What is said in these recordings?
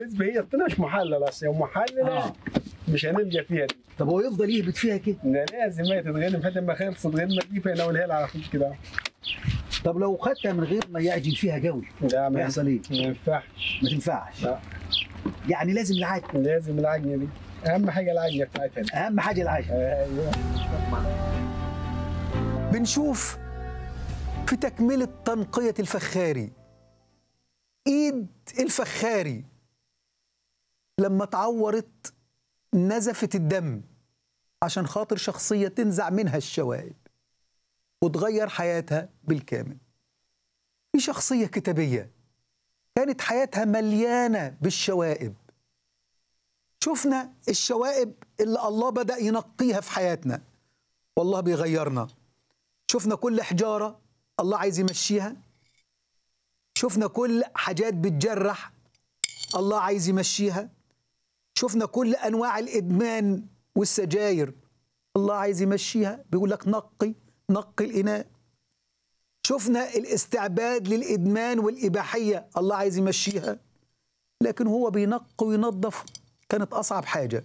بالنسبه هي الطينه مش محلله اصلا لو محلله آه. مش هنلقى فيها دي طب هو يفضل يهبط فيها كده ده لازم هي تتغلم حتى ما خلصت تتغلم تجيبها انا والهيل على طول كده طب لو خدتها من غير ما يعجن فيها قوي لا ما يحصل ايه؟ ما ينفعش ما تنفعش لا. يعني لازم العجن لازم العجنه دي اهم حاجه العجنه بتاعتها دي. اهم حاجه العجن ايوه بنشوف في تكملة تنقية الفخاري ايد الفخاري لما اتعورت نزفت الدم عشان خاطر شخصية تنزع منها الشوائب وتغير حياتها بالكامل في شخصية كتابية كانت حياتها مليانة بالشوائب شفنا الشوائب اللي الله بدأ ينقيها في حياتنا والله بيغيرنا شفنا كل حجارة الله عايز يمشيها شفنا كل حاجات بتجرح الله عايز يمشيها شفنا كل أنواع الإدمان والسجاير الله عايز يمشيها بيقول لك نقي نقي الإناء شفنا الاستعباد للإدمان والإباحية الله عايز يمشيها لكن هو بينقي وينظف كانت أصعب حاجة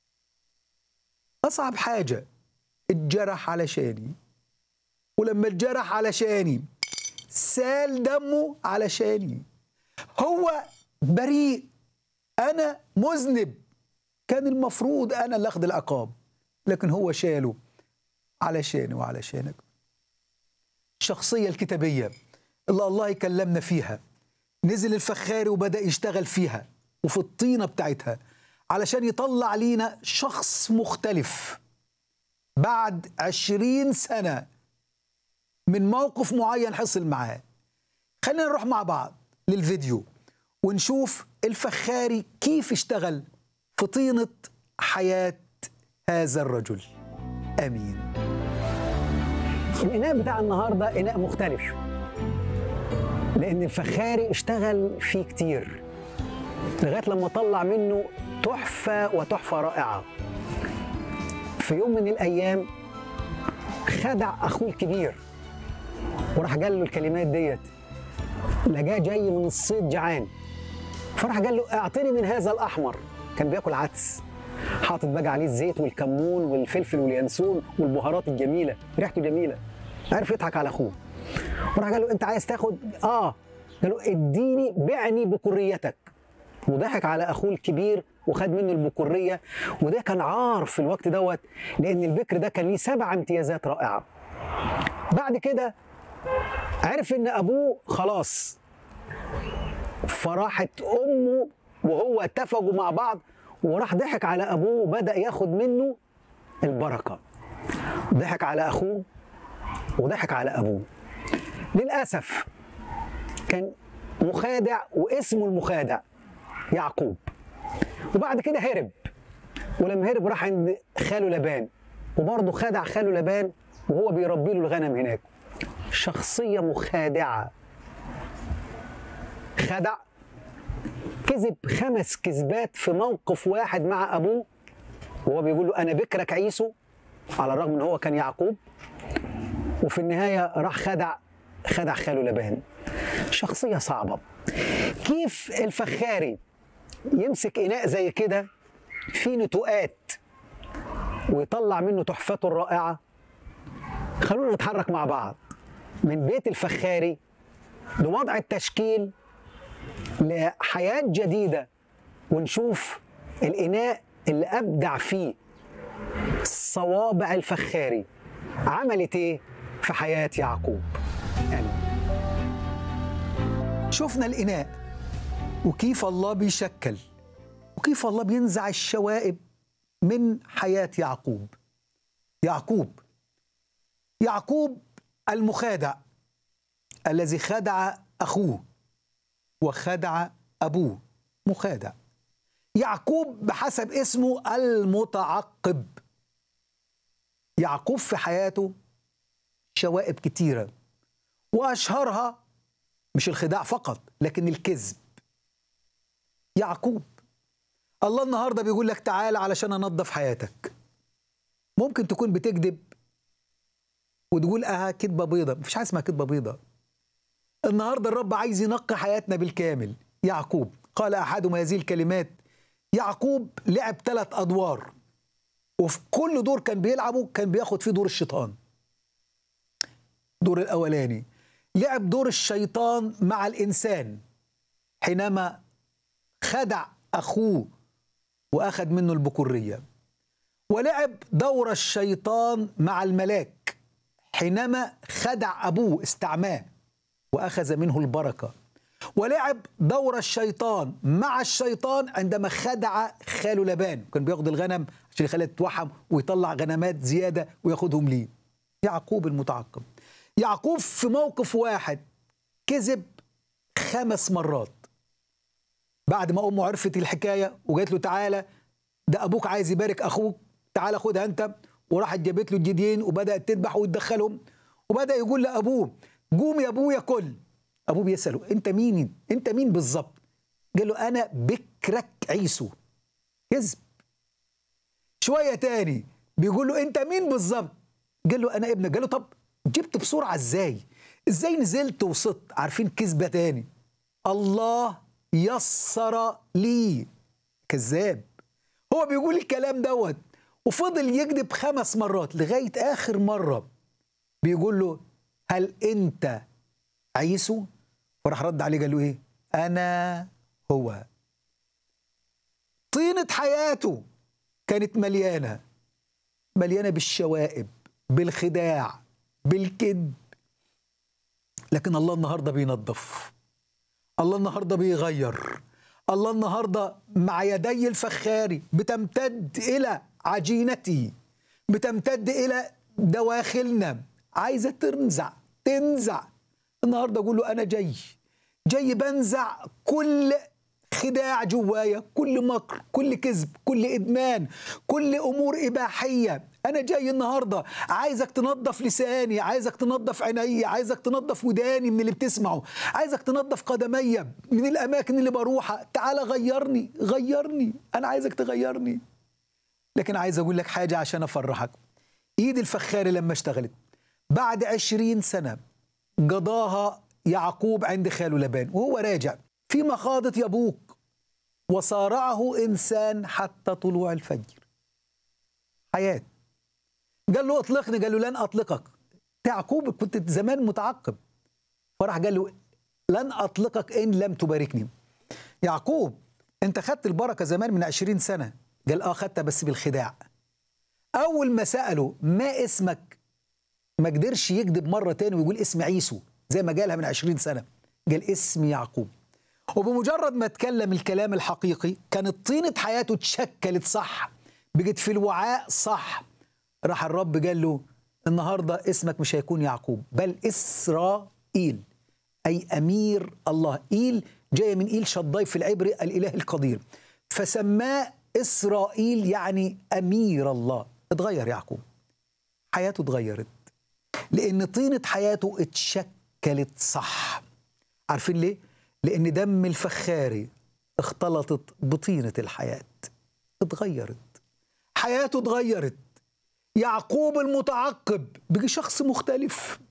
أصعب حاجة اتجرح علشاني ولما اتجرح علشاني سال دمه علشاني هو بريء انا مذنب كان المفروض انا اللي اخد العقاب لكن هو شاله علشاني وعلشانك الشخصية الكتابية اللي الله يكلمنا فيها نزل الفخاري وبدأ يشتغل فيها وفي الطينة بتاعتها علشان يطلع لينا شخص مختلف بعد عشرين سنة من موقف معين حصل معاه خلينا نروح مع بعض للفيديو ونشوف الفخاري كيف اشتغل في طينة حياة هذا الرجل امين الإناء بتاع النهاردة إناء مختلف لأن الفخاري اشتغل فيه كتير لغاية لما طلع منه تحفة وتحفة رائعة في يوم من الأيام خدع أخوه الكبير وراح قال له الكلمات ديت لقاه جاي من الصيد جعان فراح قال له اعطني من هذا الأحمر كان بياكل عدس حاطط بقى عليه الزيت والكمون والفلفل واليانسون والبهارات الجميله ريحته جميله عرف يضحك على اخوه وراح قال له انت عايز تاخد اه قال له اديني بعني بكريتك وضحك على اخوه الكبير وخد منه البكريه وده كان عار في الوقت دوت لان البكر ده كان ليه سبع امتيازات رائعه بعد كده عرف ان ابوه خلاص فراحت امه وهو اتفقوا مع بعض وراح ضحك على ابوه وبدا ياخد منه البركه ضحك على اخوه وضحك على ابوه للاسف كان مخادع واسمه المخادع يعقوب وبعد كده هرب ولما هرب راح عند خاله لبان وبرضه خدع خاله لبان وهو بيربي له الغنم هناك شخصيه مخادعه خدع كذب خمس كذبات في موقف واحد مع ابوه وهو بيقول له انا بكرك عيسو على الرغم ان هو كان يعقوب وفي النهايه راح خدع خدع خاله لبان شخصيه صعبه كيف الفخاري يمسك اناء زي كده فيه نتوءات ويطلع منه تحفته الرائعه خلونا نتحرك مع بعض من بيت الفخاري لوضع التشكيل لحياة جديدة ونشوف الإناء اللي أبدع فيه صوابع الفخاري عملت إيه في حياة يعقوب يعني شفنا الإناء وكيف الله بيشكل وكيف الله بينزع الشوائب من حياة يعقوب يعقوب يعقوب المخادع الذي خدع أخوه وخدع أبوه مخادع يعقوب بحسب اسمه المتعقب يعقوب في حياته شوائب كتيرة وأشهرها مش الخداع فقط لكن الكذب يعقوب الله النهاردة بيقول لك تعال علشان أنظف حياتك ممكن تكون بتكذب وتقول اه كذبة بيضة مفيش حاجة اسمها كذبة بيضة النهارده الرب عايز ينقي حياتنا بالكامل يعقوب قال أحدهم هذه الكلمات يعقوب لعب ثلاث أدوار وفي كل دور كان بيلعبه كان بياخد فيه دور الشيطان دور الأولاني لعب دور الشيطان مع الإنسان حينما خدع أخوه وأخذ منه البكورية ولعب دور الشيطان مع الملاك حينما خدع أبوه استعماه وأخذ منه البركة ولعب دور الشيطان مع الشيطان عندما خدع خاله لبان كان بياخد الغنم عشان يخليها تتوحم ويطلع غنمات زيادة وياخدهم ليه يعقوب المتعقب يعقوب في موقف واحد كذب خمس مرات بعد ما امه عرفت الحكايه وقالت له تعالى ده ابوك عايز يبارك اخوك تعالى خدها انت وراحت جابت له الجديين وبدات تذبح وتدخلهم وبدا يقول لابوه قوم يا ابويا كل ابوه بيساله انت مين انت مين بالظبط قال له انا بكرك عيسو كذب شويه تاني بيقول له انت مين بالظبط قال له انا ابنك قال له طب جبت بسرعه ازاي ازاي نزلت وصدت عارفين كذبه تاني الله يسر لي كذاب هو بيقول الكلام دوت وفضل يكذب خمس مرات لغايه اخر مره بيقول له هل انت عيسو فراح رد عليه قال له ايه انا هو طينه حياته كانت مليانه مليانه بالشوائب بالخداع بالكذب لكن الله النهارده بينظف الله النهارده بيغير الله النهارده مع يدي الفخاري بتمتد الى عجينتي بتمتد الى دواخلنا عايزه تنزع تنزع النهارده اقول له انا جاي جاي بنزع كل خداع جوايا كل مكر كل كذب كل ادمان كل امور اباحيه انا جاي النهارده عايزك تنظف لساني عايزك تنظف عيني عايزك تنظف وداني من اللي بتسمعه عايزك تنظف قدمي من الاماكن اللي بروحها تعالى غيرني غيرني انا عايزك تغيرني لكن عايز اقول لك حاجه عشان افرحك ايد الفخاري لما اشتغلت بعد عشرين سنه قضاها يعقوب عند خاله لبان وهو راجع في مخاضة يبوك وصارعه إنسان حتى طلوع الفجر حياة قال له اطلقني قال له لن أطلقك يعقوب كنت زمان متعقب فراح قال له لن أطلقك إن لم تباركني يعقوب أنت خدت البركة زمان من عشرين سنة قال آه خدتها بس بالخداع أول ما سأله ما اسمك ما قدرش يكذب مرة تاني ويقول اسم عيسو زي ما قالها من عشرين سنة قال اسمي يعقوب وبمجرد ما اتكلم الكلام الحقيقي كانت طينة حياته اتشكلت صح بقت في الوعاء صح راح الرب قال له النهارده اسمك مش هيكون يعقوب بل اسرائيل اي امير الله ايل جايه من ايل شضاي في العبري الاله القدير فسماه اسرائيل يعني امير الله اتغير يعقوب حياته اتغيرت لان طينه حياته اتشكلت صح عارفين ليه لان دم الفخاري اختلطت بطينه الحياه اتغيرت حياته اتغيرت يعقوب المتعقب بقي شخص مختلف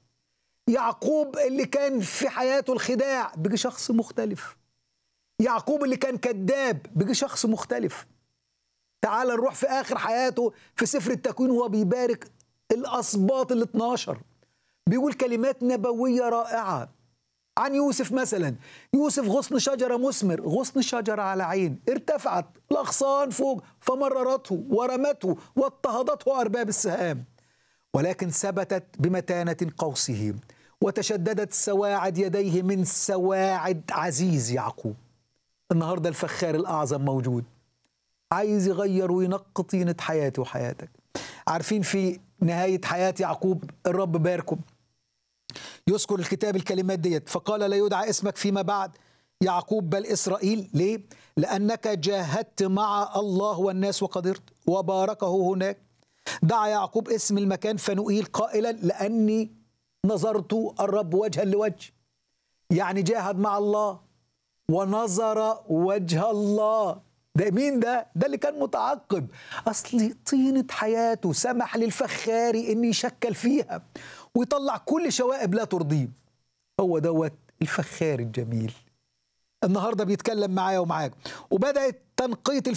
يعقوب اللي كان في حياته الخداع بقي شخص مختلف يعقوب اللي كان كذاب بقي شخص مختلف تعال نروح في اخر حياته في سفر التكوين وهو بيبارك الاسباط ال 12 بيقول كلمات نبويه رائعه عن يوسف مثلا يوسف غصن شجرة مثمر غصن شجرة على عين ارتفعت الأغصان فوق فمررته ورمته واضطهدته أرباب السهام ولكن ثبتت بمتانة قوسه وتشددت سواعد يديه من سواعد عزيز يعقوب النهاردة الفخار الأعظم موجود عايز يغير وينقي طينة حياتي وحياتك عارفين في نهاية حياة يعقوب الرب باركم يذكر الكتاب الكلمات ديت فقال لا يدعى اسمك فيما بعد يعقوب بل إسرائيل ليه؟ لأنك جاهدت مع الله والناس وقدرت وباركه هناك دعا يعقوب اسم المكان فنؤيل قائلا لأني نظرت الرب وجها لوجه يعني جاهد مع الله ونظر وجه الله ده مين ده؟ ده اللي كان متعقب أصل طينة حياته سمح للفخاري إن يشكل فيها ويطلع كل شوائب لا ترضيه هو دوت الفخار الجميل النهارده بيتكلم معايا ومعاك وبدات تنقيه